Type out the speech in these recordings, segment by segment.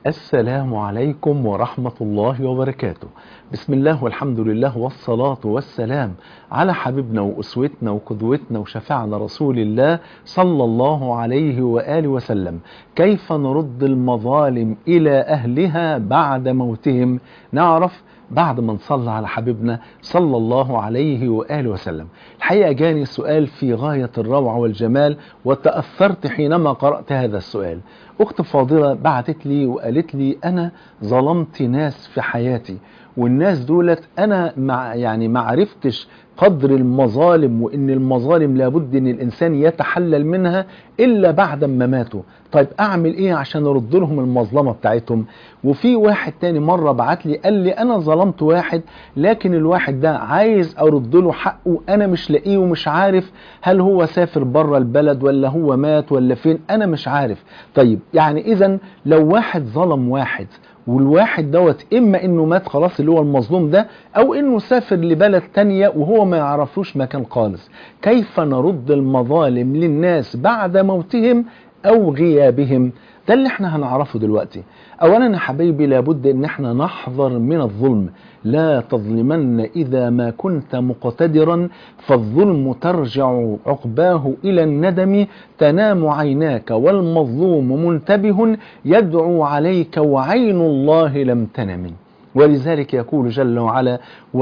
السلام عليكم ورحمة الله وبركاته بسم الله والحمد لله والصلاة والسلام على حبيبنا وأسوتنا وقدوتنا وشفعنا رسول الله صلى الله عليه وآله وسلم كيف نرد المظالم إلى أهلها بعد موتهم نعرف بعد ما نصلى على حبيبنا صلى الله عليه وآله وسلم الحقيقة جاني سؤال في غاية الروعة والجمال وتأثرت حينما قرأت هذا السؤال أخت فاضلة بعتت لي وقالت لي أنا ظلمت ناس في حياتي والناس دولت أنا مع يعني ما عرفتش قدر المظالم وإن المظالم لابد إن الإنسان يتحلل منها إلا بعد ما ماتوا طيب أعمل إيه عشان أرد لهم المظلمة بتاعتهم وفي واحد تاني مرة بعت لي قال لي أنا ظلمت واحد لكن الواحد ده عايز أرد له حقه أنا مش لاقيه ومش عارف هل هو سافر بره البلد ولا هو مات ولا فين أنا مش عارف طيب يعني إذا لو واحد ظلم واحد والواحد دوت اما انه مات خلاص اللي هو المظلوم ده او انه سافر لبلد تانية وهو ما يعرفوش مكان خالص كيف نرد المظالم للناس بعد موتهم او غيابهم ده اللي احنا هنعرفه دلوقتي اولا يا حبايبي لابد ان احنا نحذر من الظلم لا تظلمن اذا ما كنت مقتدرا فالظلم ترجع عقباه الى الندم تنام عيناك والمظلوم منتبه يدعو عليك وعين الله لم تنم ولذلك يقول جل وعلا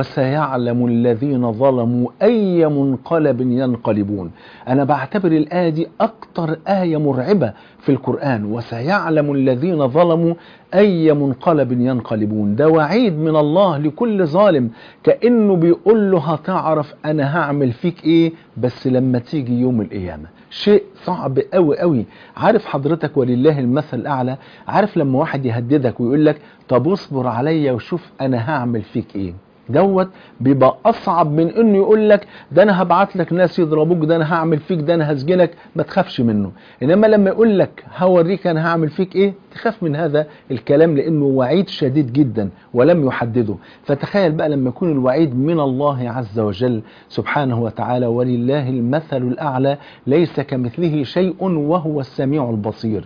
وسيعلم الذين ظلموا أي منقلب ينقلبون أنا بعتبر الآية دي أكتر آية مرعبة في القرآن وسيعلم الذين ظلموا أي منقلب ينقلبون ده وعيد من الله لكل ظالم كأنه بيقول له هتعرف أنا هعمل فيك إيه بس لما تيجي يوم القيامة شيء صعب قوي قوي عارف حضرتك ولله المثل الأعلى عارف لما واحد يهددك ويقول لك طب اصبر عليا وشوف أنا هعمل فيك إيه دوت بيبقى اصعب من انه يقول لك ده انا هبعت لك ناس يضربوك ده انا هعمل فيك ده انا هسجنك ما تخافش منه انما لما يقول لك هوريك انا هعمل فيك ايه تخاف من هذا الكلام لانه وعيد شديد جدا ولم يحدده فتخيل بقى لما يكون الوعيد من الله عز وجل سبحانه وتعالى ولله المثل الاعلى ليس كمثله شيء وهو السميع البصير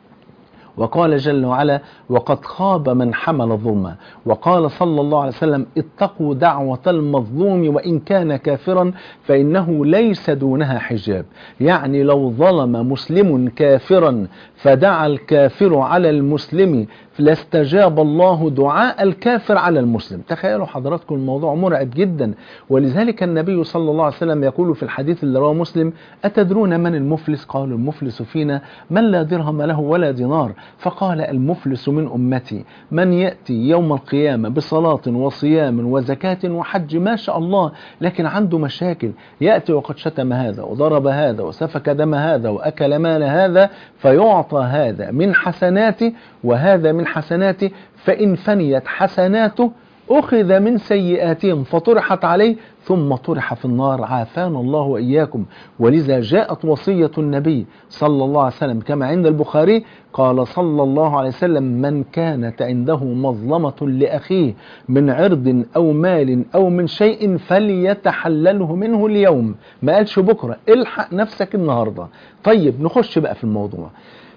وقال جل وعلا وقد خاب من حمل ظلما وقال صلى الله عليه وسلم اتقوا دعوة المظلوم وإن كان كافرا فإنه ليس دونها حجاب يعني لو ظلم مسلم كافرا فدعا الكافر على المسلم لاستجاب الله دعاء الكافر على المسلم تخيلوا حضراتكم الموضوع مرعب جدا ولذلك النبي صلى الله عليه وسلم يقول في الحديث اللي رواه مسلم أتدرون من المفلس قالوا المفلس فينا من لا درهم له ولا دينار فقال المفلس من أمتي من يأتي يوم القيامة بصلاة وصيام وزكاة وحج ما شاء الله لكن عنده مشاكل يأتي وقد شتم هذا وضرب هذا وسفك دم هذا وأكل مال هذا فيعطى هذا من حسناته وهذا من حسناته فإن فنيت حسناته أخذ من سيئاتهم فطرحت عليه ثم طرح في النار عافانا الله وإياكم ولذا جاءت وصية النبي صلى الله عليه وسلم كما عند البخاري قال صلى الله عليه وسلم من كانت عنده مظلمة لأخيه من عرض أو مال أو من شيء فليتحلله منه اليوم ما قالش بكرة الحق نفسك النهاردة طيب نخش بقى في الموضوع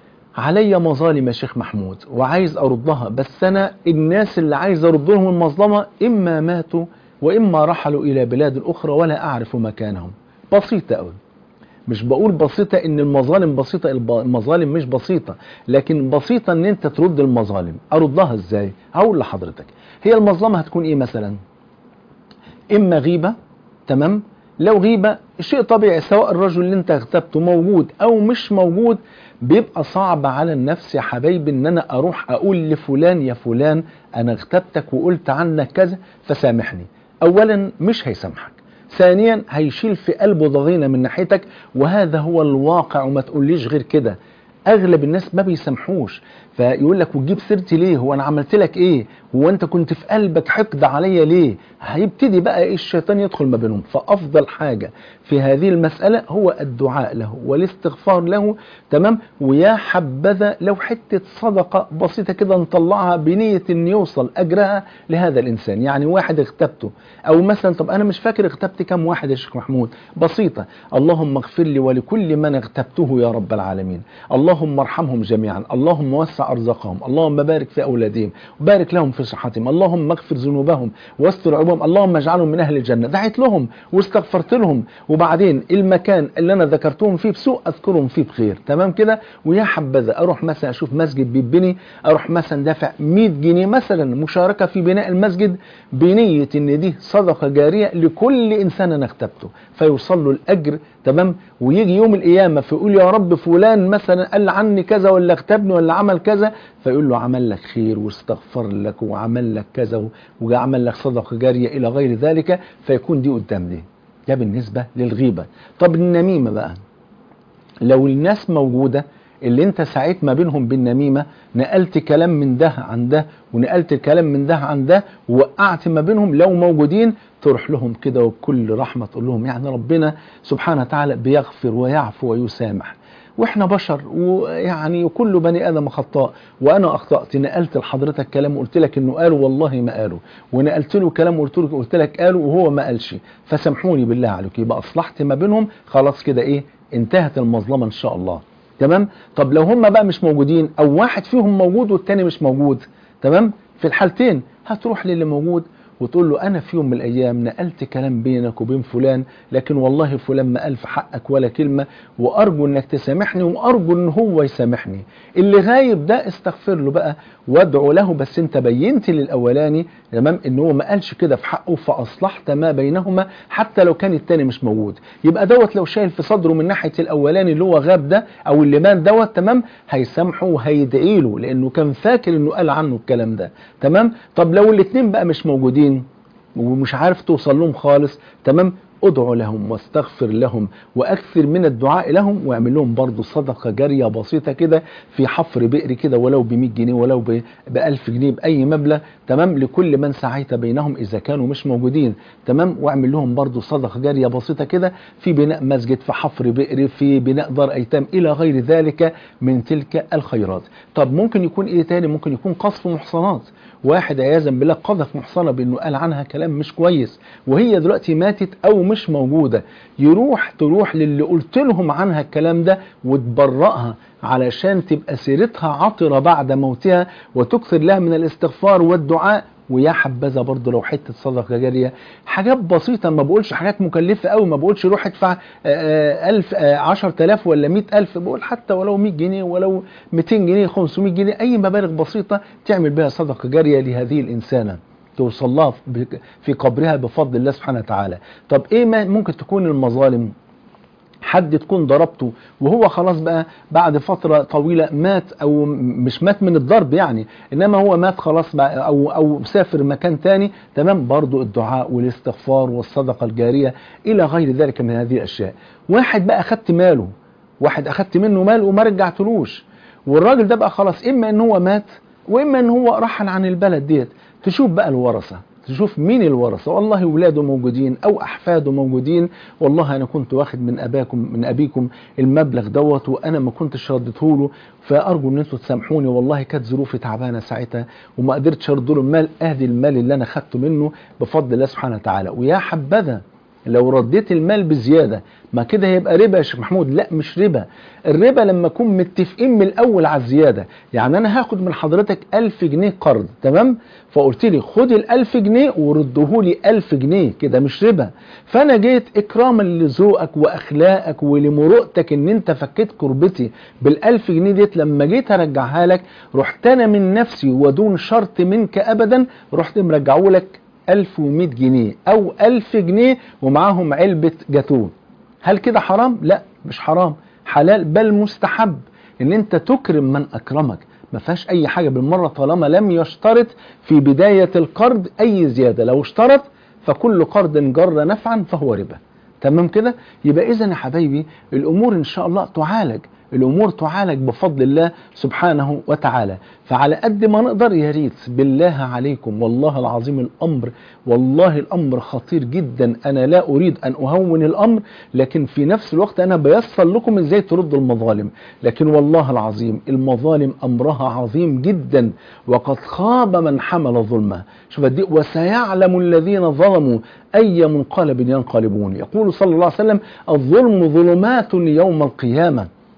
علي مظالم يا شيخ محمود وعايز أردها بس أنا الناس اللي عايز أرد لهم المظلمة إما ماتوا وإما رحلوا إلى بلاد أخرى ولا أعرف مكانهم بسيطة أوي مش بقول بسيطة ان المظالم بسيطة المظالم مش بسيطة لكن بسيطة ان انت ترد المظالم اردها ازاي هقول لحضرتك هي المظلمة هتكون ايه مثلا اما غيبة تمام لو غيبة شيء طبيعي سواء الرجل اللي انت اغتبته موجود او مش موجود بيبقى صعب على النفس يا حبايبي ان انا اروح اقول لفلان يا فلان انا اغتبتك وقلت عنك كذا فسامحني اولا مش هيسامحك ثانيا هيشيل في قلبه ضغينة من ناحيتك وهذا هو الواقع وما تقوليش غير كده اغلب الناس ما بيسامحوش فيقول لك وتجيب سيرتي ليه هو انا عملت لك ايه هو انت كنت في قلبك حقد عليا ليه هيبتدي بقى ايه الشيطان يدخل ما بينهم فافضل حاجة في هذه المسألة هو الدعاء له والاستغفار له تمام ويا حبذا لو حتة صدقة بسيطة كده نطلعها بنية ان يوصل اجرها لهذا الانسان يعني واحد اغتبته او مثلا طب انا مش فاكر اغتبت كم واحد يا شيخ محمود بسيطة اللهم اغفر لي ولكل من اغتبته يا رب العالمين اللهم اللهم ارحمهم جميعا اللهم وسع ارزاقهم اللهم بارك في اولادهم وبارك لهم في صحتهم اللهم اغفر ذنوبهم واستر عيوبهم اللهم اجعلهم من اهل الجنه دعيت لهم واستغفرت لهم وبعدين المكان اللي انا ذكرتهم فيه بسوء اذكرهم فيه بخير تمام كده ويا حبذا اروح مثلا اشوف مسجد بيتبني اروح مثلا دافع 100 جنيه مثلا مشاركه في بناء المسجد بنيه ان دي صدقه جاريه لكل انسان انا اغتبته فيوصل له الاجر تمام ويجي يوم القيامه فيقول يا رب فلان مثلا قال عني كذا ولا اغتابني ولا عمل كذا فيقول له عمل لك خير واستغفر لك وعمل لك كذا وعمل لك صدقه جاريه الى غير ذلك فيكون دي قدام دي ده بالنسبه للغيبه طب النميمه بقى لو الناس موجوده اللي انت سعيت ما بينهم بالنميمة نقلت كلام من ده عن ده ونقلت الكلام من ده عن ده ووقعت ما بينهم لو موجودين تروح لهم كده وبكل رحمة تقول لهم يعني ربنا سبحانه وتعالى بيغفر ويعفو ويسامح واحنا بشر ويعني كل بني ادم خطاء وانا اخطات نقلت لحضرتك كلام وقلت لك انه قاله والله ما قاله ونقلت له كلام وقلت لك قلت لك قاله وهو ما قالش فسامحوني بالله عليك يبقى اصلحت ما بينهم خلاص كده ايه انتهت المظلمه ان شاء الله تمام طب لو هم بقى مش موجودين او واحد فيهم موجود والتاني مش موجود تمام في الحالتين هتروح للي موجود وتقول له انا في يوم من الايام نقلت كلام بينك وبين فلان لكن والله فلان ما قال في حقك ولا كلمه وارجو انك تسامحني وارجو ان هو يسامحني اللي غايب ده استغفر له بقى وادعو له بس انت بينت للاولاني تمام ان هو ما قالش كده في حقه فاصلحت ما بينهما حتى لو كان التاني مش موجود يبقى دوت لو شايل في صدره من ناحيه الاولاني اللي هو غاب ده او اللي مات دوت تمام هيسامحه وهيدعي له لانه كان فاكر انه قال عنه الكلام ده تمام طب لو الاثنين بقى مش موجودين ومش عارف توصل لهم خالص تمام ادعو لهم واستغفر لهم واكثر من الدعاء لهم واعمل لهم برضه صدقه جاريه بسيطه كده في حفر بئر كده ولو ب 100 جنيه ولو ب 1000 جنيه باي مبلغ تمام لكل من سعيت بينهم اذا كانوا مش موجودين تمام واعمل لهم برضه صدقه جاريه بسيطه كده في بناء مسجد في حفر بئر في بناء دار ايتام الى غير ذلك من تلك الخيرات طب ممكن يكون ايه تاني ممكن يكون قصف محصنات واحد عياذا بالله قذف محصنه بانه قال عنها كلام مش كويس وهي دلوقتي ماتت او مش موجوده يروح تروح للي قلت لهم عنها الكلام ده وتبرأها علشان تبقى سيرتها عطره بعد موتها وتكثر لها من الاستغفار والدعاء ويا حبذا برضه لو حته صدقه جاريه حاجات بسيطه ما بقولش حاجات مكلفه قوي ما بقولش روح ادفع 1000 10000 ولا 100000 بقول حتى ولو 100 جنيه ولو 200 جنيه 500 جنيه اي مبالغ بسيطه تعمل بها صدقه جاريه لهذه الانسانه توصل لها في قبرها بفضل الله سبحانه وتعالى طب ايه ما ممكن تكون المظالم حد تكون ضربته وهو خلاص بقى بعد فترة طويلة مات او مش مات من الضرب يعني انما هو مات خلاص بقى او او سافر مكان تاني تمام برضو الدعاء والاستغفار والصدقة الجارية الى غير ذلك من هذه الاشياء واحد بقى اخدت ماله واحد اخدت منه مال وما رجعتلوش والراجل ده بقى خلاص اما ان هو مات واما ان هو رحل عن البلد ديت تشوف بقى الورثه تشوف مين الورثة والله ولاده موجودين أو أحفاده موجودين والله أنا كنت واخد من أباكم من أبيكم المبلغ دوت وأنا ما كنتش رديته له فأرجو إن أنتوا تسامحوني والله كانت ظروفي تعبانة ساعتها وما قدرتش أرد له المال أهدي المال اللي أنا خدته منه بفضل الله سبحانه وتعالى ويا حبذا لو رديت المال بزيادة ما كده هيبقى ربا يا شيخ محمود لا مش ربا الربا لما اكون متفقين من الاول على الزيادة يعني انا هاخد من حضرتك ألف جنيه قرض تمام فقلت لي خد الألف جنيه ورده لي ألف جنيه كده مش ربا فانا جيت اكراما لذوقك واخلاقك ولمرؤتك ان انت فكيت كربتي بالألف جنيه ديت لما جيت ارجعها لك رحت انا من نفسي ودون شرط منك ابدا رحت مرجعه لك 1100 جنيه او 1000 جنيه ومعاهم علبة جاتوه هل كده حرام؟ لا مش حرام حلال بل مستحب ان انت تكرم من اكرمك ما فيهاش اي حاجة بالمرة طالما لم يشترط في بداية القرض اي زيادة لو اشترط فكل قرض جر نفعا فهو ربا تمام كده يبقى اذا يا حبايبي الامور ان شاء الله تعالج الامور تعالج بفضل الله سبحانه وتعالى فعلى قد ما نقدر يا ريت بالله عليكم والله العظيم الامر والله الامر خطير جدا انا لا اريد ان اهون الامر لكن في نفس الوقت انا بيسر لكم ازاي تردوا المظالم لكن والله العظيم المظالم امرها عظيم جدا وقد خاب من حمل ظلمه شوف دي وسيعلم الذين ظلموا اي منقلب ينقلبون يقول صلى الله عليه وسلم الظلم ظلمات يوم القيامه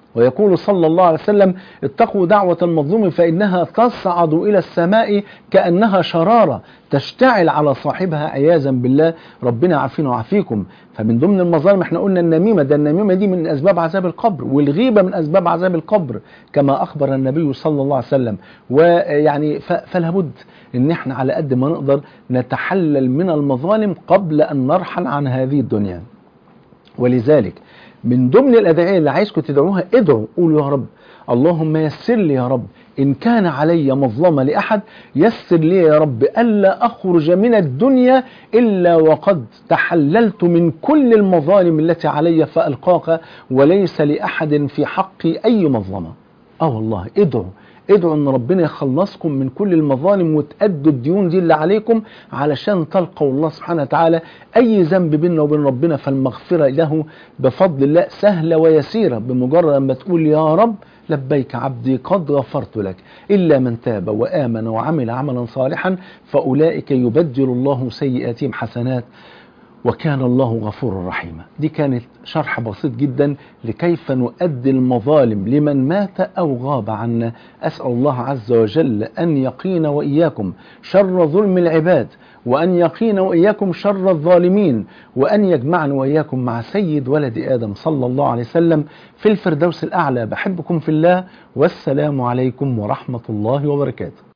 ويقول صلى الله عليه وسلم اتقوا دعوة المظلوم فإنها تصعد إلى السماء كأنها شرارة تشتعل على صاحبها عياذا بالله ربنا عافينا وعافيكم فمن ضمن المظالم احنا قلنا النميمة ده النميمة دي من أسباب عذاب القبر والغيبة من أسباب عذاب القبر كما أخبر النبي صلى الله عليه وسلم ويعني فلا بد ان احنا على قد ما نقدر نتحلل من المظالم قبل أن نرحل عن هذه الدنيا ولذلك من ضمن الأدعية اللي عايزكم تدعوها ادعوا قولوا يا رب اللهم يسر لي يا رب إن كان علي مظلمة لأحد يسر لي يا رب ألا أخرج من الدنيا إلا وقد تحللت من كل المظالم التي علي فألقاك وليس لأحد في حقي أي مظلمة آه والله ادعوا ادعوا ان ربنا يخلصكم من كل المظالم وتأدوا الديون دي اللي عليكم علشان تلقوا الله سبحانه وتعالى اي ذنب بيننا وبين ربنا فالمغفرة له بفضل الله سهلة ويسيرة بمجرد ما تقول يا رب لبيك عبدي قد غفرت لك إلا من تاب وآمن وعمل عملا صالحا فأولئك يبدل الله سيئاتهم حسنات وكان الله غفورا رحيما دي كانت شرح بسيط جدا لكيف نؤدي المظالم لمن مات أو غاب عنا أسأل الله عز وجل أن يقينا وإياكم شر ظلم العباد وأن يقينا وإياكم شر الظالمين وأن يجمعنا وإياكم مع سيد ولد آدم صلى الله عليه وسلم في الفردوس الأعلى بحبكم في الله والسلام عليكم ورحمة الله وبركاته